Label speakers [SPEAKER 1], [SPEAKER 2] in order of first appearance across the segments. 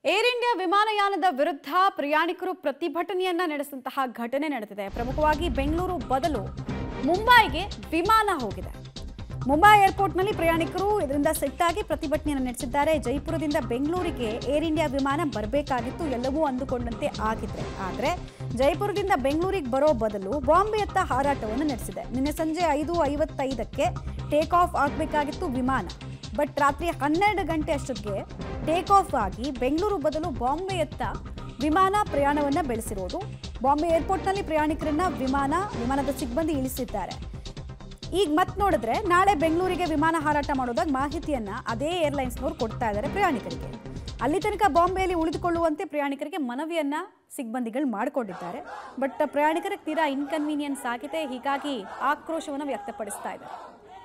[SPEAKER 1] Air India ವಿಮಾನಯಾನದ ವಿರುದ್ಧ ಪ್ರಯಾಣಿಕರು ಪ್ರತಿಭಟನೆಯನ್ನ ನಡೆಸಿದಂತಹ ಘಟನೆ ನಡೆದಿದೆ ಪ್ರಮುಖವಾಗಿ ಬೆಂಗಳೂರು ಬದಲು ಮುಂಬೈಗೆ ವಿಮಾನ ಹೋಗಿದೆ ಮುಂಬೈ ಏರ್ಪೋರ್ಟ್ನಲ್ಲಿ ಪ್ರಯಾಣಿಕರು ಇದರಿಂದ ಸಿಟ್ಟಾಗಿ ಪ್ರತಿಭಟನೆಯನ್ನು ನಡೆಸಿದ್ದಾರೆ ಜೈಪುರದಿಂದ ಬೆಂಗಳೂರಿಗೆ ಏರ್ ಇಂಡಿಯಾ ವಿಮಾನ ಬರಬೇಕಾಗಿತ್ತು ಎಲ್ಲವೂ ಅಂದುಕೊಂಡಂತೆ ಆಗಿದ್ರೆ ಆದರೆ ಜೈಪುರದಿಂದ ಬೆಂಗಳೂರಿಗೆ ಬರೋ ಬದಲು ಬಾಂಬೆಯತ್ತ ಹಾರಾಟವನ್ನು ನಡೆಸಿದೆ ನಿನ್ನೆ ಸಂಜೆ ಐದು ಐವತ್ತೈದಕ್ಕೆ ಟೇಕ್ ಆಫ್ ಆಗಬೇಕಾಗಿತ್ತು ವಿಮಾನ ಬಟ್ ರಾತ್ರಿ ಹನ್ನೆರಡು ಗಂಟೆ ಅಷ್ಟೊತ್ತಿಗೆ ಟೇಕ್ ಆಫ್ ಆಗಿ ಬೆಂಗಳೂರು ಬದಲು ಬಾಂಬೆಯತ್ತ ವಿಮಾನ ಪ್ರಯಾಣವನ್ನು ಬೆಳೆಸಿರೋದು ಬಾಂಬೆ ಏರ್ಪೋರ್ಟ್ನಲ್ಲಿ ಪ್ರಯಾಣಿಕರನ್ನ ವಿಮಾನ ವಿಮಾನದ ಸಿಬ್ಬಂದಿ ಇಳಿಸಿದ್ದಾರೆ ಈಗ ಮತ್ತೆ ನೋಡಿದ್ರೆ ನಾಳೆ ಬೆಂಗಳೂರಿಗೆ ವಿಮಾನ ಹಾರಾಟ ಮಾಡೋದಾಗ ಮಾಹಿತಿಯನ್ನ ಅದೇ ಏರ್ಲೈನ್ಸ್ನವ್ರು ಕೊಡ್ತಾ ಇದ್ದಾರೆ ಪ್ರಯಾಣಿಕರಿಗೆ ಅಲ್ಲಿ ತನಕ ಬಾಂಬೆಯಲ್ಲಿ ಉಳಿದುಕೊಳ್ಳುವಂತೆ ಪ್ರಯಾಣಿಕರಿಗೆ ಮನವಿಯನ್ನ ಸಿಬ್ಬಂದಿಗಳು ಮಾಡಿಕೊಂಡಿದ್ದಾರೆ ಬಟ್ ಪ್ರಯಾಣಿಕರಿಗೆ ತೀರಾ ಇನ್ಕನ್ವೀನಿಯನ್ಸ್ ಆಗಿದೆ ಹೀಗಾಗಿ ಆಕ್ರೋಶವನ್ನು ವ್ಯಕ್ತಪಡಿಸ್ತಾ ಇದ್ದಾರೆ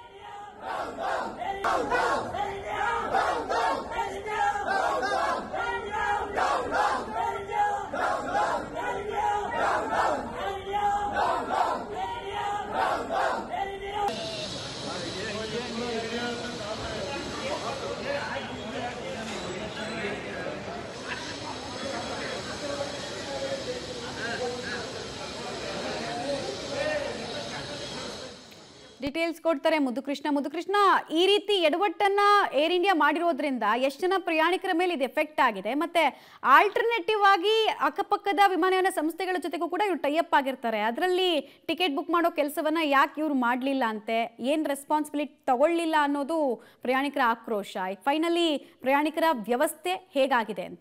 [SPEAKER 1] ಡೀಟೇಲ್ಸ್ ಕೊಡ್ತಾರೆ ಮುದುಕೃಷ್ಣ ಮುದುಕೃಷ್ಣ ಈ ರೀತಿ ಎಡವಟ್ಟನ್ನ ಏರ್ ಇಂಡಿಯಾ ಮಾಡಿರೋದ್ರಿಂದ ಎಷ್ಟು ಜನ ಪ್ರಯಾಣಿಕರ ಮೇಲೆ ಇದು ಎಫೆಕ್ಟ್ ಆಗಿದೆ ಮತ್ತೆ ಆಲ್ಟರ್ನೇಟಿವ್ ಆಗಿ ಅಕ್ಕಪಕ್ಕದ ವಿಮಾನಯಾನ ಸಂಸ್ಥೆಗಳ ಜೊತೆಗೂ ಕೂಡ ಇವ್ರು ಟೈಅಪ್ ಆಗಿರ್ತಾರೆ ಅದರಲ್ಲಿ ಟಿಕೆಟ್ ಬುಕ್ ಮಾಡೋ ಕೆಲಸವನ್ನ ಯಾಕೆ ಇವ್ರು ಮಾಡಲಿಲ್ಲ ಅಂತೆ ಏನು ರೆಸ್ಪಾನ್ಸಿಬಿಲಿಟಿ ತಗೊಳ್ಳಿಲ್ಲ ಅನ್ನೋದು ಪ್ರಯಾಣಿಕರ ಆಕ್ರೋಶ ಫೈನಲಿ ಪ್ರಯಾಣಿಕರ ವ್ಯವಸ್ಥೆ ಹೇಗಾಗಿದೆ ಅಂತ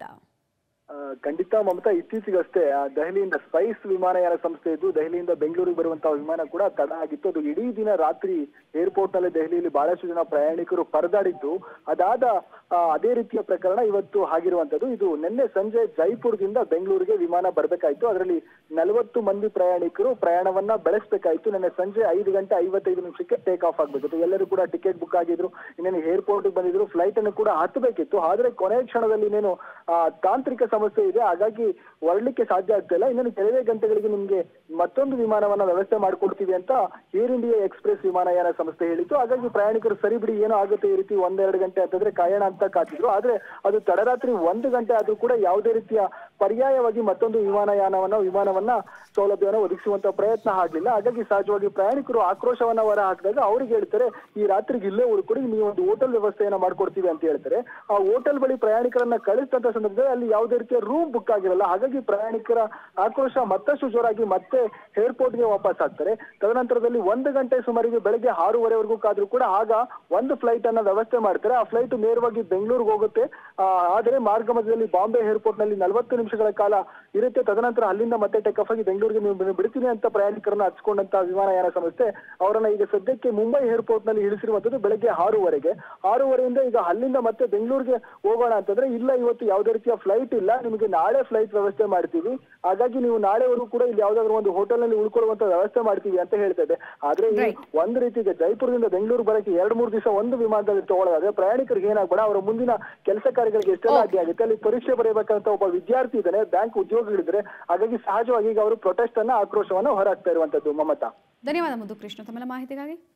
[SPEAKER 2] ಆ, ಖಂಡಿತ ಮಮತಾ ಇತ್ತೀಚೆಗಷ್ಟೇ ಆ, ದೆಹಲಿಯಿಂದ ಸ್ಪೈಸ್ ವಿಮಾನಯಾನ ಸಂಸ್ಥೆ ಇದ್ದು ದೆಹಲಿಯಿಂದ ಬೆಂಗಳೂರಿಗೆ ಬರುವಂತಹ ವಿಮಾನ ಕೂಡ ತಡ ಆಗಿತ್ತು ಅದು ಇಡೀ ದಿನ ರಾತ್ರಿ ಏರ್ಪೋರ್ಟ್ ನಲ್ಲಿ ದೆಹಲಿಯಲ್ಲಿ ಬಹಳಷ್ಟು ಜನ ಪ್ರಯಾಣಿಕರು ಪರದಾಡಿದ್ದು ಅದಾದ ಆ, ಅದೇ ರೀತಿಯ ಪ್ರಕರಣ ಇವತ್ತು ಆಗಿರುವಂತದ್ದು ಇದು ನಿನ್ನೆ ಸಂಜೆ ಜೈಪುರದಿಂದ ಬೆಂಗಳೂರಿಗೆ ವಿಮಾನ ಬರಬೇಕಾಯ್ತು ಅದರಲ್ಲಿ ನಲವತ್ತು ಮಂದಿ ಪ್ರಯಾಣಿಕರು ಪ್ರಯಾಣವನ್ನ ಬೆಳೆಸಬೇಕಾಯ್ತು ನಿನ್ನೆ ಸಂಜೆ ಐದು ಗಂಟೆ ಐವತ್ತೈದು ನಿಮಿಷಕ್ಕೆ ಟೇಕ್ ಆಫ್ ಆಗ್ಬೇಕಿತ್ತು ಎಲ್ಲರೂ ಕೂಡ ಟಿಕೆಟ್ ಬುಕ್ ಆಗಿದ್ರು ಇನ್ನೇನು ಏರ್ಪೋರ್ಟ್ ಬಂದಿದ್ರು ಫ್ಲೈಟ್ ಅನ್ನು ಕೂಡ ಹತ್ತಬೇಕಿತ್ತು ಆದ್ರೆ ಕೊನೆಯ ಕ್ಷಣದಲ್ಲಿ ಇನ್ನೇನು ಆ, ತಾಂತ್ರಿಕ ಸಮಸ್ಯೆ ಇದೆ ಹಾಗಾಗಿ ಹೊರಡ್ಲಿಕ್ಕೆ ಸಾಧ್ಯ ಆಗ್ತಾ ಇಲ್ಲ ಇನ್ನೇನು ಕೆಲವೇ ಗಂಟೆಗಳಿಗೆ ನಿಮ್ಗೆ ಮತ್ತೊಂದು ವಿಮಾನವನ್ನ ವ್ಯವಸ್ಥೆ ಮಾಡ್ಕೊಡ್ತೀವಿ ಅಂತ ಏರ್ ಇಂಡಿಯಾ ಎಕ್ಸ್ಪ್ರೆಸ್ ವಿಮಾನಯಾನ ಸಂಸ್ಥೆ ಹೇಳಿತ್ತು ಹಾಗಾಗಿ ಪ್ರಯಾಣಿಕರು ಸರಿ ಬಿಡಿ ಏನೋ ಆಗುತ್ತೆ ಈ ರೀತಿ ಒಂದೆರಡು ಗಂಟೆ ಅಂತಂದ್ರೆ ಕಾಯೋಣ ಅಂತ ಕಾತಿದ್ರು ಆದ್ರೆ ಅದು ತಡರಾತ್ರಿ ಒಂದು ಗಂಟೆ ಆದ್ರೂ ಕೂಡ ಯಾವುದೇ ರೀತಿಯ ಪರ್ಯಾಯವಾಗಿ ಮತ್ತೊಂದು ವಿಮಾನಯಾನವನ್ನ ವಿಮಾನವನ್ನ ಸೌಲಭ್ಯವನ್ನು ಒದಗಿಸುವಂತ ಪ್ರಯತ್ನ ಆಗ್ಲಿಲ್ಲ ಹಾಗಾಗಿ ಸಹಜವಾಗಿ ಪ್ರಯಾಣಿಕರು ಆಕ್ರೋಶವನ್ನ ಹೊರ ಹಾಕಿದಾಗ ಅವ್ರಿಗೆ ಹೇಳ್ತಾರೆ ಈ ರಾತ್ರಿಗೆ ಇಲ್ಲೇ ಉಳ್ಕೊಡಿ ನೀವು ಒಂದು ಹೋಟೆಲ್ ವ್ಯವಸ್ಥೆಯನ್ನ ಮಾಡ್ಕೊಡ್ತೀವಿ ಅಂತ ಹೇಳ್ತಾರೆ ಆ ಹೋಟೆಲ್ ಬಳಿ ಪ್ರಯಾಣಿಕರನ್ನ ಕಳಿಸಿದಂತ ಸಂದರ್ಭದಲ್ಲಿ ಅಲ್ಲಿ ಯಾವುದೇ ರೀತಿಯ ರೂಮ್ ಬುಕ್ ಆಗಿರಲ್ಲ ಹಾಗಾಗಿ ಪ್ರಯಾಣಿಕರ ಆಕ್ರೋಶ ಮತ್ತಷ್ಟು ಜೋರಾಗಿ ಮತ್ತೆ ಏರ್ಪೋರ್ಟ್ಗೆ ವಾಪಸ್ ಆಗ್ತಾರೆ ತದನಂತರದಲ್ಲಿ ಒಂದು ಗಂಟೆ ಸುಮಾರಿಗೆ ಬೆಳಗ್ಗೆ ಆರೂವರೆವರೆಗೂ ಕಾದ್ರೂ ಕೂಡ ಆಗ ಒಂದು ಫ್ಲೈಟ್ ಅನ್ನ ವ್ಯವಸ್ಥೆ ಮಾಡ್ತಾರೆ ಆ ಫ್ಲೈಟ್ ನೇರವಾಗಿ ಬೆಂಗಳೂರಿಗೆ ಹೋಗುತ್ತೆ ಆ, ಆದರೆ ಮಾರ್ಗ ಮಧ್ಯದಲ್ಲಿ ಬಾಂಬೆ ಏರ್ಪೋರ್ಟ್ ನಲ್ಲಿ ನಲವತ್ತು ನಿಮಿಷಗಳ ಕಾಲ ಇರುತ್ತೆ ತದನಂತರ ಅಲ್ಲಿಂದ ಮತ್ತೆ ಟೇಕ್ ಆಫ್ ಆಗಿ ಬೆಂಗಳೂರಿಗೆ ನೀವು ಬಿ- ಬಿಡ್ತೀನಿ ಅಂತ ಪ್ರಯಾಣಿಕರನ್ನ ಹಚ್ಕೊಂಡಂತ ವಿಮಾನಯಾನ ಸಂಸ್ಥೆ ಅವರನ್ನ ಈಗ ಸದ್ಯಕ್ಕೆ ಮುಂಬೈ ಏರ್ಪೋರ್ಟ್ ನಲ್ಲಿ ಇಳಿಸಿರುವಂತದ್ದು ಬೆಳಗ್ಗೆ ಆರೂವರೆಗೆ ಆರೂವರೆಯಿಂದ ಈಗ ಅಲ್ಲಿಂದ ಮತ್ತೆ ಬೆಂಗಳೂರಿಗೆ ಹೋಗೋಣ ಅಂತಂದ್ರೆ ಇಲ್ಲ ಇವತ್ತು ಯಾವುದೇ ರೀತಿಯ ಫ್ಲೈಟ್ ಇಲ್ಲ ನಿಮಗೆ ನಾಳೆ ಫ್ಲೈಟ್ ವ್ಯವಸ್ಥೆ ಮಾಡ್ತೀವಿ ಹಾಗಾಗಿ ನೀವು ನಾಳೆವರೆಗೂ ಕೂಡ ಇಲ್ಲಿ ಯಾವ್ದಾದ್ರು ಒಂದು ಹೋಟೆಲ್ ನಲ್ಲಿ ಉಳ್ಕೊಳ್ಳುವಂತ ವ್ಯವಸ್ಥೆ ಮಾಡ್ತೀವಿ ಅಂತ ಹೇಳ್ತಾ ಇದೆ ಆದ್ರೆ ಈ
[SPEAKER 1] Right.
[SPEAKER 2] ಒಂದು ರೀತಿ ಈಗ ಜೈಪುರದಿಂದ ಬೆಂಗಳೂರು ಬರಕ್ಕೆ ಎರಡ್ ಮೂರು ದಿವಸ ಒಂದು ವಿಮಾನದಲ್ಲಿ ತಗೊಳ್ಳೋದಾದ್ರೆ ಪ್ರಯಾಣಿಕರಿಗೆ ಏನಾಗ್ಬೇಡ ಅವರ ಮುಂದಿನ ಕೆಲಸ ಕಾರ್ಯಗಳಿಗೆ ಎಷ್ಟೆಲ್ಲ ಅಡ್ಡಿ ಆಗುತ್ತೆ ಅಲ್ಲಿ ಪರೀಕ್ಷೆ ಬರೆಯಬೇಕಂತ ಒಬ್ಬ ವಿದ್ಯಾರ್ಥಿ ಇದ್ದಾನೆ ಬ್ಯಾಂಕ್ ಉದ್ಯೋಗಿಗಳಿದ್ರೆ ಹಾಗಾಗಿ ಸಹಜವಾಗಿ ಈಗ ಅವರು ಪ್ರೊಟೆಸ್ಟ್ ಅನ್ನ ಆಕ್ರೋಶವನ್ನ ಹೊರಹಾಕ್ತಾ ಇರುವಂತದ್ದು ಮಮತಾ
[SPEAKER 1] ಧನ್ಯವಾದ ಮುದುಕೃಷ್ಣ ತಮ್ಮೆಲ್ಲ ಮಾಹಿತಿಗಾಗಿ